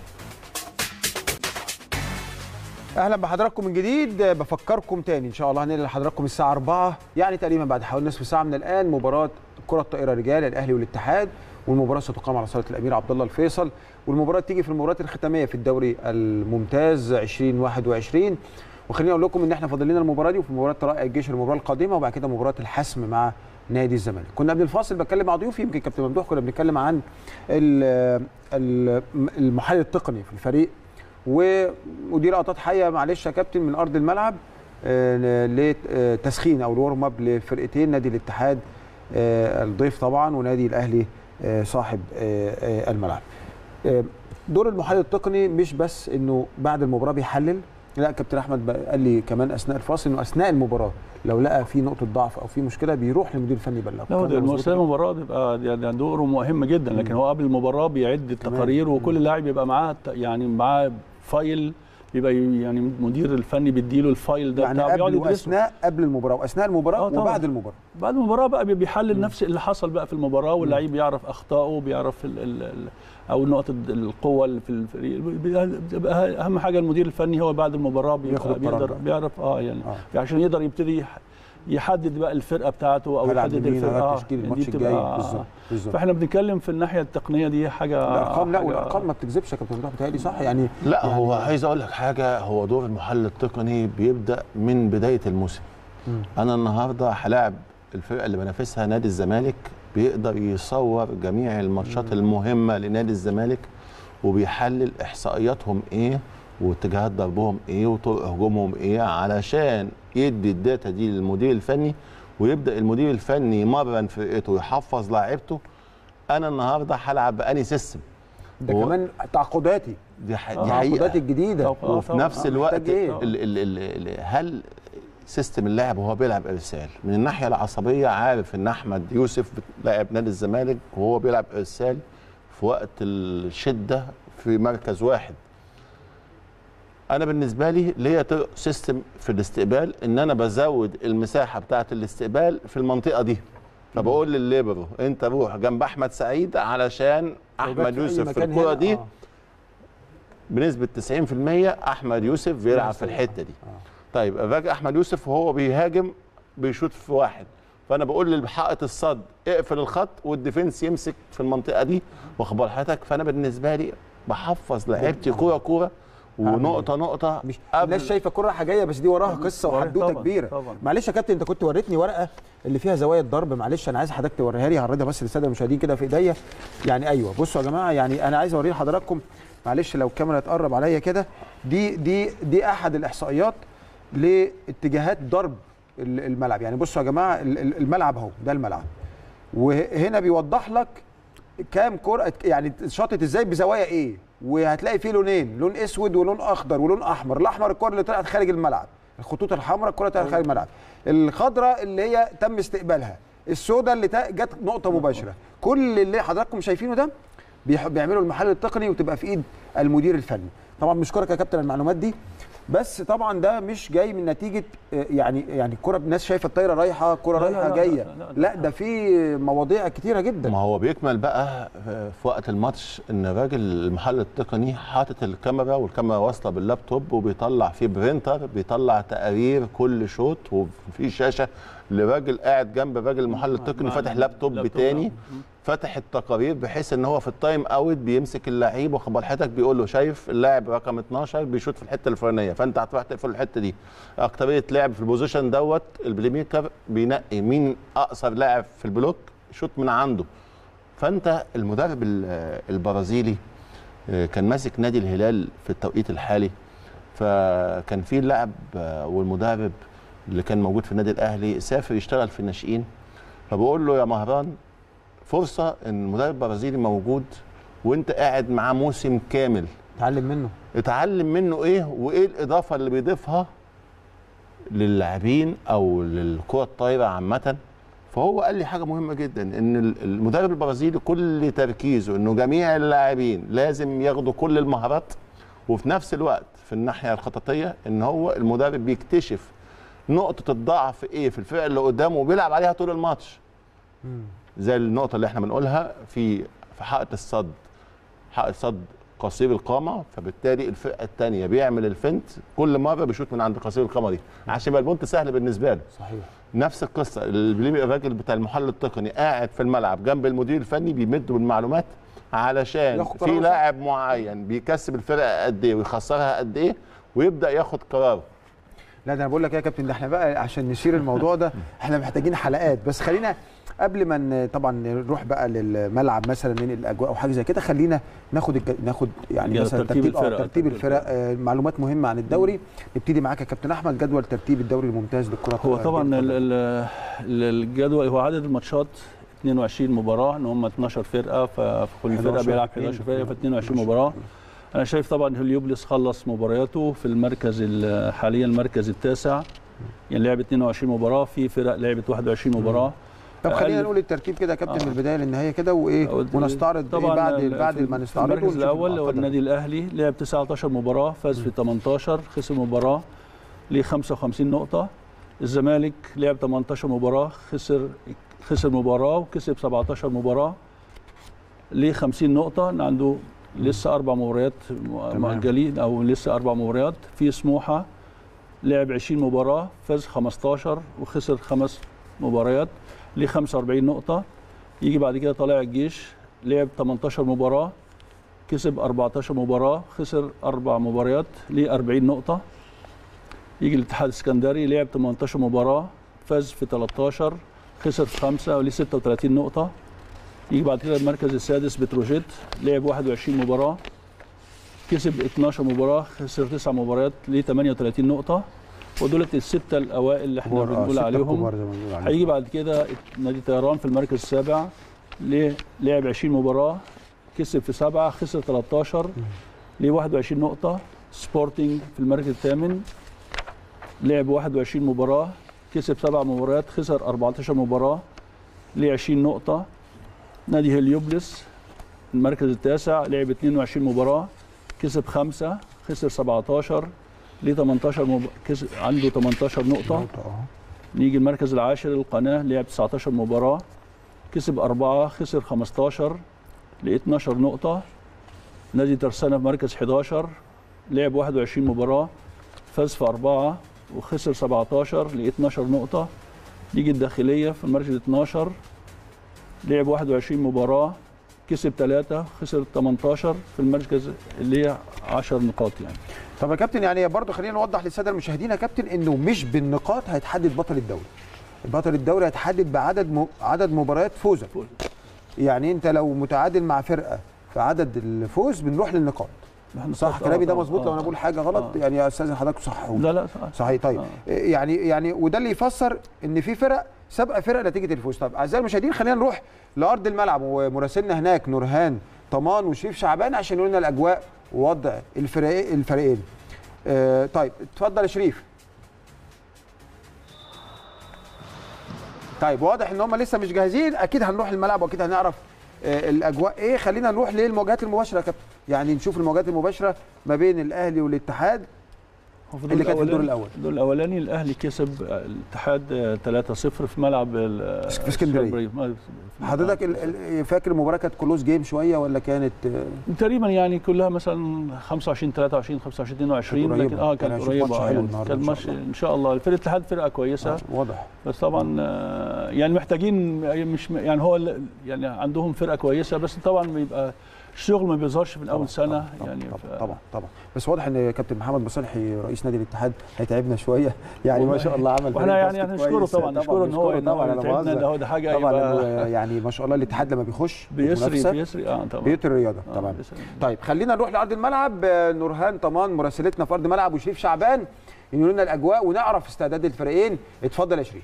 اهلا بحضراتكم من جديد بفكركم تاني ان شاء الله هننقل لحضراتكم الساعه 4 يعني تقريبا بعد حوالي نصف ساعه من الان مباراه كره الطائره رجال الاهلي والاتحاد والمباراه ستقام على صاله الامير عبد الله الفيصل والمباراه تيجي في المباريات الختاميه في الدوري الممتاز 2021 وخليني اقول لكم ان احنا فاضل لنا المباراه دي وفي مباراه رائع الجيش المباراه القادمه وبعد كده مباراه الحسم مع نادي الزمالك كنا قبل الفاصل بتكلم مع ضيوفي يمكن كابتن ممدوح كنا بنتكلم عن ال- ال- المحلل التقني في الفريق ومدير لقطات حيه معلش يا كابتن من ارض الملعب آه، لتسخين او الورم اب لفرقتين نادي الاتحاد آه، الضيف طبعا ونادي الاهلي آه، صاحب آه، آه، الملعب آه، دور المحلل التقني مش بس انه بعد المباراه بيحلل لا كابتن احمد بقى- قال لي كمان اثناء الفاصل انه اثناء المباراه لو لقى في نقطه ضعف او في مشكله بيروح للمدير الفني يبلغه لا هو الكلام ده مظبوط المستوى المباراه بيبقى يعني دوره مهم جدا لكن هو قبل المباراه بيعد التقارير وكل لاعب بيبقى معاه ت- يعني معاه فايل بيبقى يعني المدير الفني بيديله الفايل ده يعني بتاعه بيقعد قبل يدرسه واثناء قبل المباراه واثناء المباراه آه طبعاً. وبعد المباراه بعد المباراه بقى بي- بيحلل نفس اللي حصل بقى في المباراه واللعيب يعرف اخطائه بيعرف ال ال ال او نقط الد- القوه اللي في الفريق بي- بيبقى اهم حاجه المدير الفني هو بعد المباراه بياخد بيبقى القرار بيقدر بقى. بيعرف اه يعني آه. عشان يقدر يبتدي يح- يحدد بقى الفرقه بتاعته او هلعب يحدد مين الفرقه هلعب آه، تشكيل دي الماتش بتبقى- الجاي بالظبط بالظبط فاحنا بنتكلم في الناحيه التقنيه دي حاجه الارقام لا حاجة- والارقام ما بتكذبش يا كابتن ممدوح بتهيألي صح يعني لا يعني- هو عايز اقول لك حاجه هو دور المحلل التقني بيبدا من بدايه الموسم مم. انا النهارده هلاعب الفرقه اللي بنافسها نادي الزمالك بيقدر يصور جميع الماتشات المهمه لنادي الزمالك وبيحلل احصائياتهم ايه واتجاهات ضربهم ايه وطرق هجومهم ايه علشان يدي الداتا دي للمدير الفني ويبدا المدير الفني يمرن فرقته ويحفظ لاعيبته انا النهارده هلعب باني سيستم ده هو- كمان تعاقداتي دي, ح... دي التعاقدات حقيقه الجديده طبعاً. آه وفي طبعاً. نفس آه، الوقت محتاج إيه؟ ال ال ال ال هل سيستم اللاعب وهو بيلعب ارسال من الناحيه العصبيه عارف ان احمد يوسف لاعب نادي الزمالك وهو بيلعب ارسال في وقت الشده في مركز واحد انا بالنسبه لي ليا طرق سيستم في الاستقبال ان انا بزود المساحه بتاعه الاستقبال في المنطقه دي فبقول للليبرو انت روح جنب احمد سعيد علشان لو جت احمد في أي يوسف في مكان الكره هنا، دي آه. بنسبه 90% احمد يوسف بيلعب في الحته دي طيب الراجل احمد يوسف وهو بيهاجم بيشوط في واحد فانا بقول للحائط الصد اقفل الخط والديفنس يمسك في المنطقه دي واخد بال حضرتك فانا بالنسبه لي بحفظ لعيبتي كوره كوره ونقطه نقطه مش قبل- الناس شايفه كره رايحه جايه بس دي وراها قصه طبعاً، وحدوته طبعاً، كبيره طبعاً. معلش يا كابتن انت كنت وريتني ورقه اللي فيها زوايا الضرب معلش انا عايز حضرتك توريها لي هعرضها بس للساده المشاهدين كده في ايديا يعني ايوه بصوا يا جماعه يعني انا عايز اوري لحضراتكم معلش لو الكاميرا تقرب عليا كده دي دي دي احد الاحصائيات لاتجاهات ضرب ال- الملعب يعني بصوا يا جماعه ال- ال- الملعب اهو ده الملعب وهنا بيوضح لك كام كرة يعني شاطت ازاي بزوايا ايه وهتلاقي فيه لونين لون اسود ولون اخضر ولون احمر الاحمر الكرة اللي طلعت خارج الملعب الخطوط الحمراء الكرة طلعت خارج الملعب الخضراء اللي هي تم استقبالها السوداء اللي تا- جت نقطة مباشرة كل اللي حضراتكم شايفينه ده بيح- بيعملوا المحل التقني وتبقى في ايد المدير الفني طبعا بنشكرك يا كابتن المعلومات دي بس طبعا ده مش جاي من نتيجه آه، يعني يعني الكره الناس شايفه الطايره رايحه الكره لا، لا، رايحه لا، جايه لا، لا، لا ده في مواضيع كتيره جدا ما هو بيكمل بقى في وقت الماتش ان الراجل المحل التقني حاطط الكاميرا والكاميرا واصله باللابتوب وبيطلع فيه برينتر بيطلع تقارير كل شوط وفي شاشه لراجل قاعد جنب الراجل المحل التقني مع فاتح لابتوب اللابتوب، تاني آه. فاتح التقارير بحيث ان هو في التايم اوت بيمسك اللعيب واخد حضرتك بيقول له شايف اللاعب رقم 12 بيشوط في الحته الفلانيه فانت هتروح تقفل الحته دي اكتريه لعب في البوزيشن دوت البلاي ميكر بينقي مين اقصر لاعب في البلوك يشوط من عنده فانت المدرب ال- البرازيلي آه، كان ماسك نادي الهلال في التوقيت الحالي فكان في اللاعب آه، والمدرب اللي كان موجود في النادي الاهلي سافر يشتغل في الناشئين فبقول له يا مهران فرصه ان المدرب البرازيلي موجود وانت قاعد معاه موسم كامل اتعلم منه اتعلم منه ايه وايه الاضافه اللي بيضيفها للاعبين او للكره الطايره عامه فهو قال لي حاجه مهمه جدا ان ال- المدرب البرازيلي كل تركيزه انه جميع اللاعبين لازم ياخدوا كل المهارات وفي نفس الوقت في الناحيه الخططيه ان هو المدرب بيكتشف نقطه الضعف ايه في الفرقه اللي قدامه وبيلعب عليها طول الماتش زي النقطه اللي احنا بنقولها في في حائط الصد حائط صد قصير القامه فبالتالي الفرقه الثانيه بيعمل الفنت كل مره بيشوط من عند قصير القامه دي عشان يبقى البونت سهل بالنسبه له صحيح نفس القصه البليمي الراجل بتاع المحلل التقني قاعد في الملعب جنب المدير الفني بيمده بالمعلومات علشان ياخد في قرار صح. لاعب معين بيكسب الفرقه قد ايه ويخسرها قد ايه ويبدا ياخد قراره لا ده انا بقول لك إيه يا كابتن ده احنا بقى عشان نشير الموضوع ده احنا محتاجين حلقات بس خلينا قبل ما ن- طبعا نروح بقى للملعب مثلا من الاجواء او حاجه زي كده خلينا ناخد الج... ناخد يعني يا مثلا ترتيب ترتيب الفرق، اه ترتيب ترتيب الفرق آه معلومات مهمه عن الدوري نبتدي معاك يا كابتن احمد جدول ترتيب الدوري الممتاز للكره هو الطائرة. طبعا ال- اتفضل. ال- ال- الجدول هو عدد الماتشات 22 مباراه ان هم 12 فرقه فكل فرقه 11 بيلعب 11 فرقه ف 22 مباراه انا شايف طبعا هليوبلس خلص مبارياته في المركز ال- حاليا المركز التاسع يعني لعب 22 مباراه في فرق لعبت 21 مباراه طب خلينا أقل- نقول الترتيب كده يا كابتن آه. من البدايه للنهايه كده وايه أو- ونستعرض إيه طبعا بعد ال- بعد في- ما في نستعرضه المركز ونشوف الاول هو اتفضل. النادي الاهلي لعب 19 مباراه فاز في 18 خسر مباراه ليه 55 نقطه الزمالك لعب 18 مباراه خسر خسر مباراه وكسب 17 مباراه ليه 50 نقطه إن عنده لسه اربع مباريات م- مؤجلين او لسه اربع مباريات في سموحه لعب 20 مباراه فاز 15 وخسر خمس مباريات ليه 45 نقطه يجي بعد كده طالع الجيش لعب 18 مباراه كسب 14 مباراه خسر اربع مباريات ليه 40 نقطه يجي الاتحاد السكندري لعب 18 مباراه فاز في 13 خسر في خمسه وليه 36 نقطه يجي بعد كده المركز السادس بتروجيت لعب 21 مباراه كسب 12 مباراه خسر 9 مباريات ليه 38 نقطه ودولت السته الاوائل اللي احنا كبار، آه، بنقول ستة عليهم كبار زي ما بنقول عليهم. هيجي بعد كده نادي طيران في المركز السابع ليه لعب 20 مباراه كسب في سبعه خسر 13 ليه 21 نقطه سبورتنج في المركز الثامن لعب 21 مباراه كسب سبع مباريات خسر 14 مباراه ليه 20 نقطه نادي هليوبلس المركز التاسع لعب 22 مباراه كسب خمسه خسر 17 ليه 18 مب... كسب عنده 18 نقطه آه. نيجي المركز العاشر القناة لعب 19 مباراة كسب أربعة خسر 15 ل 12 نقطة نادي ترسانة في مركز 11 لعب 21 مباراة فاز في أربعة وخسر 17 ل 12 نقطة نيجي الداخلية في المركز 12 لعب 21 مباراة كسب ثلاثة خسر 18 في المركز اللي هي 10 نقاط يعني طب يا كابتن يعني برضه خلينا نوضح للساده المشاهدين يا كابتن انه مش بالنقاط هيتحدد بطل الدوري بطل الدوري هيتحدد بعدد م... عدد مباريات فوزك فوز. يعني انت لو متعادل مع فرقه في عدد الفوز بنروح للنقاط إحنا صح نقاط- كلامي آه، ده آه، مظبوط لو آه، انا بقول حاجه غلط آه. يعني يا استاذ حضرتك صححوني لا لا صح. صحيح طيب آه. يعني يعني وده اللي يفسر ان في فرق سابقه فرق نتيجه الفوز طب اعزائي المشاهدين خلينا نروح لارض الملعب ومراسلنا هناك نورهان طمان وشريف شعبان عشان يقول لنا الاجواء ووضع الفريق الفريقين آه طيب اتفضل يا شريف طيب واضح ان هم لسه مش جاهزين اكيد هنروح الملعب واكيد هنعرف آه، الاجواء ايه خلينا نروح للمواجهات المباشره يا كابتن يعني نشوف المواجهات المباشره ما بين الاهلي والاتحاد هو في اللي كانت في الدور الأولاني- الأول. الدور الاولاني الاهلي كسب الاتحاد آه، 3-0 في ملعب ال- في اسكندرية. الشربري. ما- حضرتك ال- ال- فاكر المباراه كانت كلوز جيم شويه ولا كانت آه، تقريبا يعني كلها مثلا 25 23 25 22 كانت لكن قريبة. اه كان كانت هنشوف ماتش قريبه آه، حلو يعني النهاردة كان إن شاء ماتش الله. ان شاء الله فرقه الاتحاد فرقه كويسه آه، واضح بس طبعا آه، يعني محتاجين مش يعني هو ال- يعني عندهم فرقه كويسه بس طبعا بيبقى الشغل ما بيظهرش من اول سنه طبعا يعني طبعا, ف- طبعا طبعا بس واضح ان كابتن محمد مصالحي رئيس نادي الاتحاد هيتعبنا شويه يعني ما والله. شاء الله عمل واحنا فريق يعني باسكت هنشكره كويس. طبعا نشكره ان هو ان هو طبعا انا يتعبنا بهزر. ده هو ده حاجه طبعا يبقى إنه يعني ما شاء الله الاتحاد لما بيخش بيسري منافسة، بيسري اه طبعا بيوت الرياضه آه، تمام بيسري. طيب خلينا نروح لارض الملعب آه، نورهان طمان مراسلتنا في ارض الملعب وشريف شعبان ينقلوا لنا الاجواء ونعرف استعداد الفريقين اتفضل يا شريف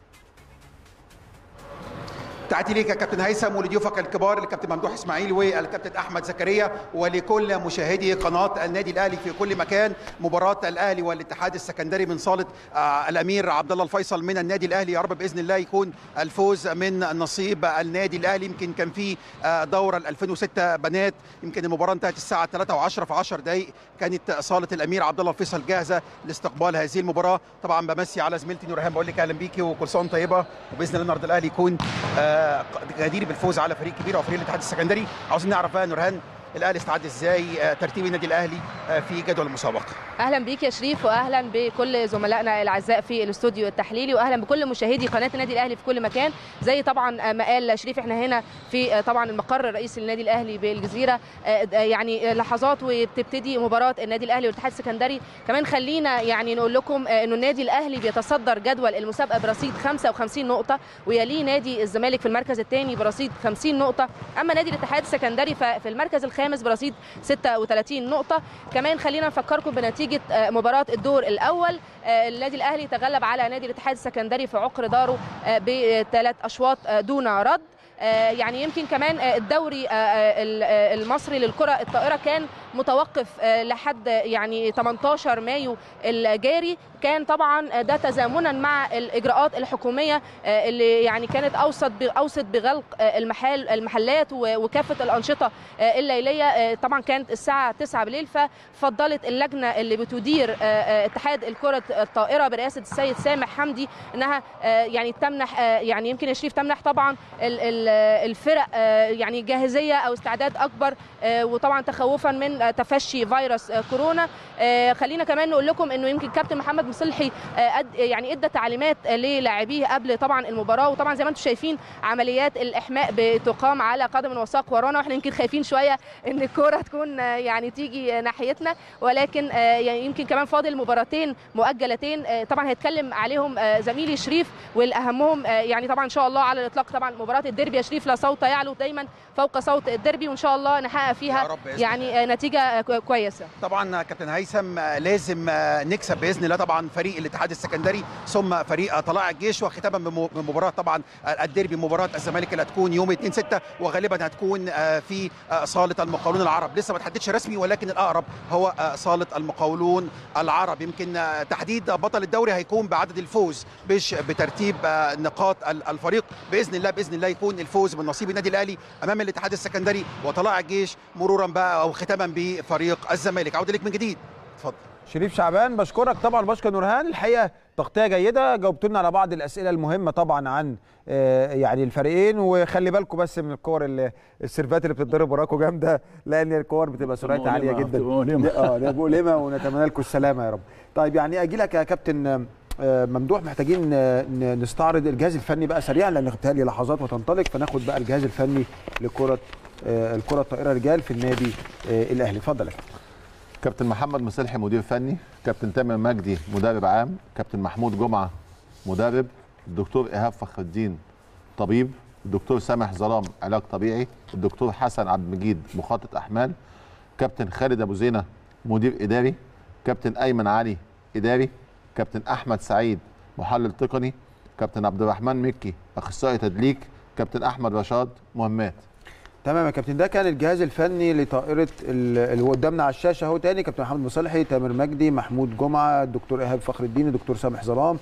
تحياتي ليك يا كابتن هيثم ولضيوفك الكبار الكابتن ممدوح اسماعيل والكابتن احمد زكريا ولكل مشاهدي قناه النادي الاهلي في كل مكان مباراه الاهلي والاتحاد السكندري من صاله آه، الامير عبد الله الفيصل من النادي الاهلي يا رب باذن الله يكون الفوز من نصيب النادي الاهلي يمكن كان في آه، دوره ال 2006 بنات يمكن المباراه انتهت الساعه 3 و10 في 10 دقائق كانت صاله الامير عبد الله الفيصل جاهزه لاستقبال هذه المباراه طبعا بمسي على زميلتي نورهان بقول لك اهلا بيكي وكل سنه وأنت طيبه وباذن الله النهارده الاهلي يكون آه، جدير بالفوز على فريق كبير او فريق الاتحاد السكندري عاوزين نعرف بقى نورهان الاهلي استعد ازاي آه، ترتيب النادي الاهلي آه، في جدول المسابقه اهلا بيك يا شريف واهلا بكل زملائنا الاعزاء في الاستوديو التحليلي واهلا بكل مشاهدي قناه النادي الاهلي في كل مكان زي طبعا ما قال شريف احنا هنا في طبعا المقر الرئيسي للنادي الاهلي بالجزيره يعني لحظات وبتبتدي مباراه النادي الاهلي والاتحاد السكندري كمان خلينا يعني نقول لكم انه النادي الاهلي بيتصدر جدول المسابقه برصيد 55 نقطه ويليه نادي الزمالك في المركز الثاني برصيد 50 نقطه اما نادي الاتحاد السكندري ففي المركز الخامس برصيد 36 نقطه كمان خلينا نفكركم بنتيجه آه، مباراه الدور الاول آه، النادي الاهلي تغلب على نادي الاتحاد السكندري في عقر داره آه، بثلاث اشواط آه، دون رد آه، يعني يمكن كمان آه، الدوري آه، آه، ال- آه، المصري للكرة الطائرة كان متوقف آه، لحد آه، يعني 18 مايو الجاري كان طبعا آه، ده تزامنا مع الإجراءات الحكومية آه، اللي يعني كانت أوسط ب- أوسط بغلق آه، المحال المحلات و- وكافة الأنشطة آه، الليلية آه، طبعا كانت الساعة 9 بالليل ففضلت اللجنة اللي بتدير آه، آه، اتحاد الكرة الطائرة برئاسة السيد سامح حمدي انها آه، يعني تمنح آه، يعني يمكن يا شريف تمنح طبعا ال- ال- الفرق آه، يعني جاهزيه او استعداد اكبر آه، وطبعا تخوفا من آه، تفشي فيروس آه، كورونا آه، خلينا كمان نقول لكم انه يمكن كابتن محمد مصلحي آه، أد- يعني ادى تعليمات آه، للاعبيه قبل طبعا المباراه وطبعا زي ما انتم شايفين عمليات الاحماء بتقام على قدم وساق ورانا واحنا يمكن خايفين شويه ان الكوره تكون آه، يعني تيجي آه، ناحيتنا ولكن آه، يعني يمكن كمان فاضل مباراتين مؤجلتين آه، طبعا هيتكلم عليهم آه، زميلي شريف والاهمهم آه، يعني طبعا ان شاء الله على الاطلاق طبعا مباراه الديربي يا شريف لا صوت يعلو دايما فوق صوت الديربي وان شاء الله نحقق يا فيها رب بإذن يعني آه، نتيجه آه، كو- كويسه طبعا كابتن هيثم آه، لازم آه، نكسب باذن الله طبعا فريق الاتحاد السكندري ثم فريق آه، طلائع الجيش وختاما بم- بمباراه طبعا آه، الديربي مباراه الزمالك اللي هتكون يوم 2 6 وغالبا هتكون آه، في آه، صاله المقاولون العرب لسه ما تحددش رسمي ولكن الاقرب هو آه، صاله المقاولون العرب يمكن آه، تحديد بطل الدوري هيكون بعدد الفوز مش بترتيب آه، نقاط ال- الفريق باذن الله باذن الله يكون الفوز من نصيب النادي الاهلي امام الاتحاد السكندري وطلائع الجيش مرورا بقى او ختاما بفريق الزمالك عوده لك من جديد اتفضل شريف شعبان بشكرك طبعا بشكر نورهان الحقيقه تغطيه جيده جاوبت لنا على بعض الاسئله المهمه طبعا عن آه، يعني الفريقين وخلي بالكم بس من الكور اللي السيرفات اللي بتتضرب وراكم جامده لان الكور بتبقى سرعتها عاليه مؤلمة، جدا بتبقى مؤلمة. اه ده مؤلمه ونتمنى لكم السلامه يا رب طيب يعني اجي لك يا كابتن آه، ممدوح محتاجين آه، ن- نستعرض الجهاز الفني بقى سريعا لان بتهيألي لحظات وتنطلق فناخد بقى الجهاز الفني لكره آه، الكره الطائره رجال في النادي آه، الاهلي اتفضل يا كابتن. كابتن محمد مصلحي مدير فني كابتن تامر مجدي مدرب عام كابتن محمود جمعه مدرب الدكتور ايهاب فخر الدين طبيب الدكتور سامح ظلام علاج طبيعي الدكتور حسن عبد المجيد مخطط احمال كابتن خالد ابو زينه مدير اداري كابتن ايمن علي اداري كابتن احمد سعيد محلل تقني كابتن عبد الرحمن مكي اخصائي تدليك كابتن احمد رشاد مهمات تمام يا كابتن ده كان الجهاز الفني لطائره ال- اللي هو قدامنا على الشاشه اهو تاني كابتن محمد مصلحي تامر مجدي محمود جمعه الدكتور ايهاب فخر الدين الدكتور سامح ظلام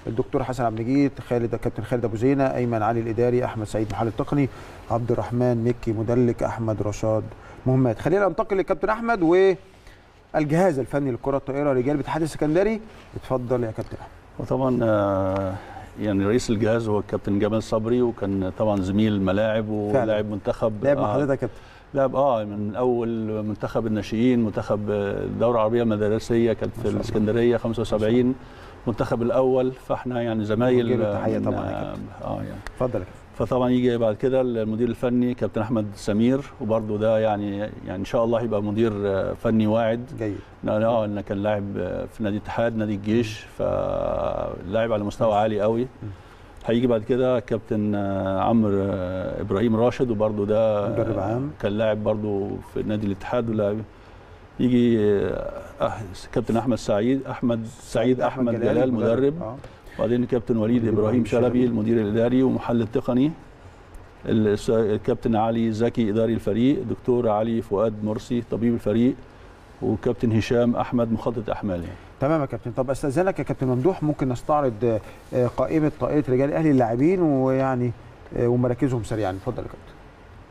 الدكتور حسن عبد المجيد خالد كابتن خالد ابو زينه ايمن علي الاداري احمد سعيد محل التقني عبد الرحمن مكي مدلك احمد رشاد مهمات خلينا ننتقل للكابتن احمد والجهاز الفني للكره الطائره رجال الاتحاد السكندري اتفضل يا كابتن احمد وطبعا آه، يعني رئيس الجهاز هو الكابتن جمال صبري وكان طبعا زميل ملاعب فعلا. ولاعب منتخب لعب مع آه، حضرتك يا كابتن لعب اه من اول منتخب الناشئين منتخب آه، الدوره العربيه المدرسيه كانت في ما شاء الله. الاسكندريه 75 منتخب الاول فاحنا يعني زمايل نوجه له تحية من- طبعاً يا اه آه، يعني اتفضل يا كابتن فطبعا يجي بعد كده المدير الفني كابتن احمد سمير وبرده ده يعني يعني ان شاء الله هيبقى مدير آه، فني واعد جيد لا اه انا كان لاعب آه، في نادي الاتحاد نادي الجيش فلاعب على مستوى عالي قوي هيجي بعد كده كابتن آه، عمرو آه، ابراهيم راشد وبرده ده مدرب عام. كان لاعب برده في نادي الاتحاد ولاعب يجي آه، آه، كابتن احمد سعيد احمد سعيد احمد جلال مدرب آه. وبعدين كابتن وليد وليد ابراهيم إبراهيم شلبي. شلبي المدير الاداري ومحل التقني الس- الكابتن علي زكي اداري الفريق دكتور علي فؤاد مرسي طبيب الفريق وكابتن هشام احمد مخطط احمال يعني. تمام يا كابتن طب استاذنك يا كابتن ممدوح ممكن نستعرض آه، قائمه طائره رجال الاهلي اللاعبين ويعني آه، ومراكزهم سريعا اتفضل يا كابتن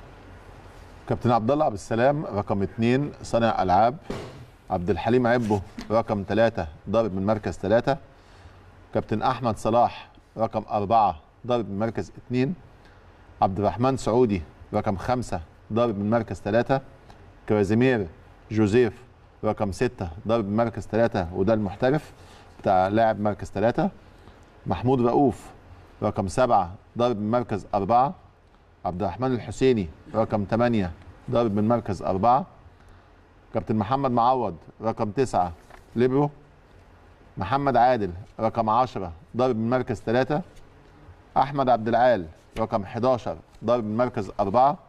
كابتن عبد الله عبد السلام رقم اثنين صانع العاب عبد الحليم عبو رقم ثلاثة ضارب من مركز ثلاثة كابتن احمد صلاح رقم أربعة ضارب من مركز اثنين عبد الرحمن سعودي رقم خمسة ضارب من مركز ثلاثة كرازيمير جوزيف رقم ستة ضارب من مركز ثلاثة وده المحترف بتاع لاعب مركز ثلاثة محمود رؤوف رقم سبعة ضارب من مركز أربعة عبد الرحمن الحسيني رقم 8 ضارب من مركز أربعة كابتن محمد معوض رقم تسعة ليبرو محمد عادل رقم 10 ضارب من مركز ثلاثة أحمد عبد العال رقم 11 ضارب من مركز أربعة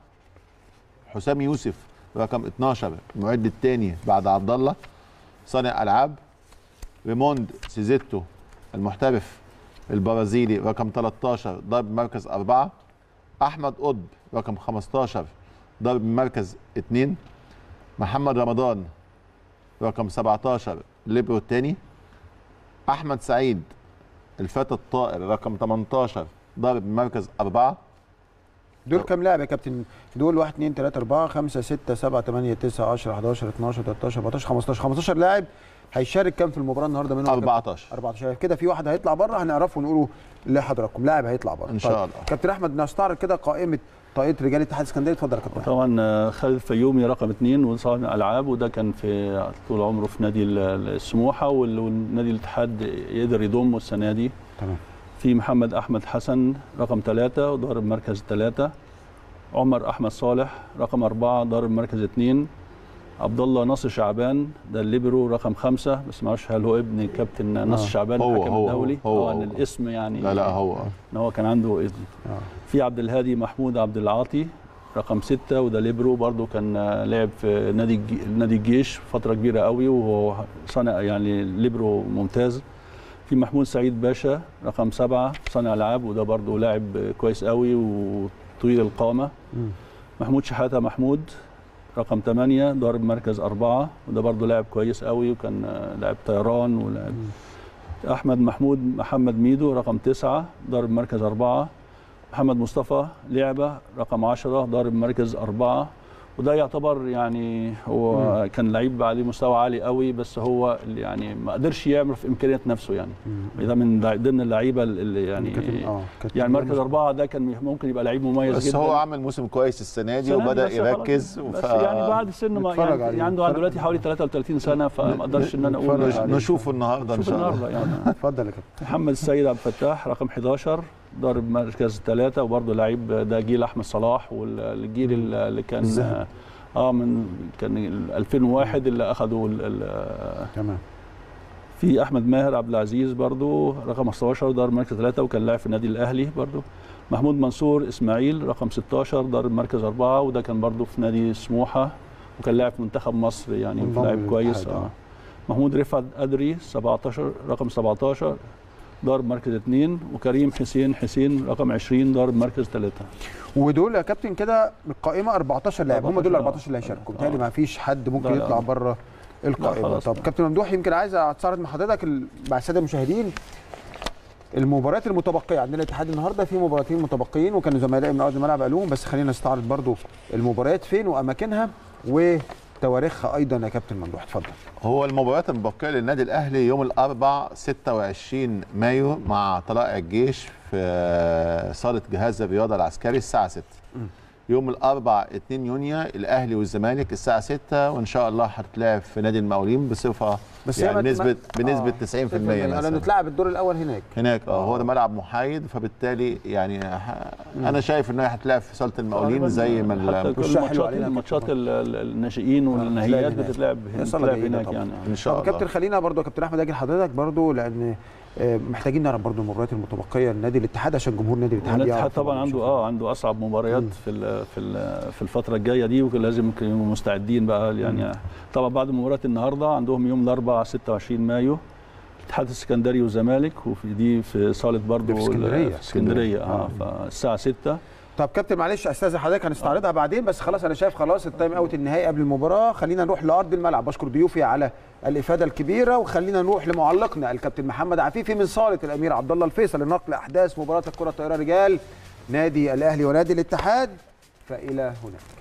حسام يوسف رقم 12 المعد الثاني بعد عبد الله صانع ألعاب ريموند سيزيتو المحترف البرازيلي رقم 13 ضارب من مركز أربعة احمد قطب رقم 15 ضرب من مركز 2 محمد رمضان رقم 17 ليبرو الثاني احمد سعيد الفتى الطائر رقم 18 ضرب من مركز 4 دول كام لاعب يا كابتن دول 1 2 3 4 5 6 7 8 9 10 11 12 13 14 15 15 لاعب هيشارك كام في المباراه النهارده منهم يا كابتن؟ 14 14 كده في واحد هيطلع بره هنعرفه ونقوله لحضراتكم لاعب هيطلع بره إن شاء طيب. الله. كابتن احمد نستعرض كده قائمه طائره رجال الاتحاد الاسكندري اتفضل يا كابتن أحمد. طبعا آه، خالد الفيومي رقم اثنين وصانع العاب وده كان في طول عمره في نادي ال- السموحه وال- والنادي الاتحاد يقدر يضمه السنه دي تمام في محمد احمد حسن رقم ثلاثة وضارب مركز ثلاثة عمر احمد صالح رقم أربعة ضارب مركز اثنين عبد الله ناصر شعبان ده الليبرو رقم خمسة بس ما اعرفش هل هو ابن كابتن ناصر شعبان هو- الحكم هو- الدولي هو- اه ان هو. الاسم يعني لا لا هو ان هو كان عنده اذن اه في عبد الهادي محمود عبد العاطي رقم ستة وده ليبرو برضو كان آه، لعب في نادي الج- نادي الجيش فترة كبيرة قوي وهو صانع يعني ليبرو ممتاز في محمود سعيد باشا رقم سبعة صانع العاب وده برضو لاعب كويس قوي وطويل القامة مم. محمود شحاتة محمود رقم 8 ضارب مركز أربعة وده برضو لاعب كويس قوي وكان آه، لاعب طيران ولاعب أحمد محمود محمد ميدو رقم تسعة ضارب مركز أربعة محمد مصطفى لعبة رقم 10 ضارب مركز أربعة وده يعتبر يعني هو كان لعيب عليه مستوى عالي قوي بس هو اللي يعني ما قدرش يعمل في امكانيات نفسه يعني ده من ضمن اللعيبه اللي يعني كابتن اه كابتن يعني مركز اربعه ده كان ممكن يبقى لعيب مميز بس جدا هو عمل موسم كويس السنه دي السنة دي وبدا بس خلاص. يركز بس يعني بعد سن ما نتفرج يعني عليه. عنده عنده نتفرج. دلوقتي حوالي 33 سنه فما اقدرش ان انا اقول نتفرج يعني عليه. نشوفه النهارده ان شوف شاء الله النهارده يعني اتفضل يا كابتن محمد السيد عبد الفتاح رقم 11 ضارب مركز ثلاثة وبرضه لعيب ده جيل احمد صلاح والجيل اللي كان الذهبي. اه من كان ال 2001 اللي اخذوا ال- ال- تمام في احمد ماهر عبد العزيز برضه رقم 15 ضارب مركز ثلاثة وكان لاعب في النادي الاهلي برضه محمود منصور اسماعيل رقم 16 ضارب مركز أربعة وده كان برضه في نادي سموحه وكان لاعب في منتخب مصر يعني انضم لاعب كويس للاتحاد، اه آه. محمود رفعت أدري 17 رقم 17 ضارب مركز اثنين وكريم حسين حسين رقم 20 ضارب مركز ثلاثة ودول يا كابتن كده القائمه 14 لاعب هم دول 14 14 اللي هيشاركوا آه. بالتالي ما فيش حد ممكن لا، لا. يطلع بره القائمه خلاص. طب كابتن ممدوح يمكن عايز استعرض مع حضرتك ال- مع الساده المشاهدين المباريات المتبقيه عندنا الاتحاد النهارده في مباراتين متبقيين وكانوا زملائي من ارض الملعب قالوهم بس خلينا نستعرض برضو المباريات فين واماكنها وتواريخها ايضا يا كابتن ممدوح اتفضل هو المباريات المبقيه للنادي الاهلي يوم الاربعاء 26 مايو مع طلائع الجيش في صاله جهاز الرياضه العسكري الساعه 6 يوم الاربعاء 2 يونيو الاهلي والزمالك الساعه 6 وان شاء الله هتتلعب في نادي المقاولين بصفه بس هي يعني ما- بنسبه ما- بنسبه آه، 90% انا مثلا نتلعب الدور الاول هناك هناك اه هو ده ملعب محايد فبالتالي يعني ه- انا شايف انها هتلعب في صاله المقاولين زي ما حتى ال- كل وشها حلو الماتشات علينا الماتشات كابتن ال- ال- الناشئين والنهائيات هتلاقي هناك. بتتلعب هي صالة بتتلعب جيدة هناك طبعاً. يعني ان شاء طب الله كابتن خلينا برضو يا كابتن احمد اجي لحضرتك برضو لان آه، محتاجين نعرف برضو المباريات المتبقيه لنادي الاتحاد عشان جمهور نادي الاتحاد الاتحاد يعرف طبعا عنده ويشوف. اه عنده اصعب مباريات في ال في ال في الفتره الجايه دي ولازم يكونوا مستعدين بقى يعني طبعا بعد مباراه النهارده عندهم يوم الاربعاء 26 مايو الاتحاد السكندري والزمالك وفي دي في صاله برضه في اسكندرية. في اسكندريه اه آه. فالساعه 6 طب كابتن معلش استاذن حضرتك هنستعرضها بعدين بس خلاص انا شايف خلاص التايم اوت النهائي قبل المباراه خلينا نروح لارض الملعب بشكر ضيوفي على الافاده الكبيره وخلينا نروح لمعلقنا الكابتن محمد عفيفي من صاله الامير عبد الله الفيصل لنقل احداث مباراه الكره الطائره رجال نادي الاهلي ونادي الاتحاد فالى هناك